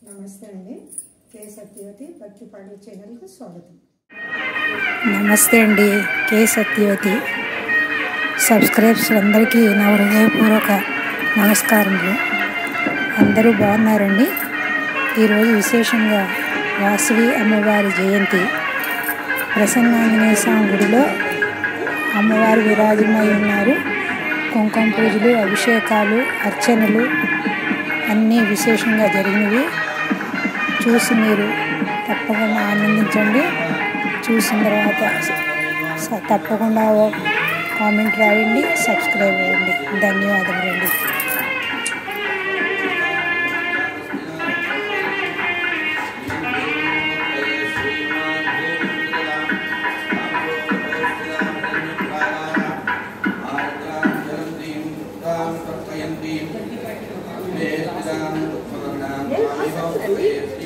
నమస్తే అండి కే సత్యవతి భక్తి పాటల ఛానల్కు స్వాగతం నమస్తే అండి కే సత్యవతి సబ్స్క్రైబ్స్ అందరికీ నా హృదయపూర్వక నమస్కారములు అందరూ బాగున్నారండి ఈరోజు విశేషంగా వాసవి అమ్మవారి జయంతి ప్రసన్నాంజనేయ స్వామి గుడిలో అమ్మవారు విరాజమై ఉన్నారు కుంకుమ పూజలు అభిషేకాలు అర్చనలు అన్నీ విశేషంగా జరిగినవి చూసి మీరు తప్పకుండా ఆనందించండి చూసిన తర్వాత స- తప్పకుండా ఓ కామెంట్ రాయండి సబ్స్క్రైబ్ అవ్వండి ధన్యవాదములండి Yes,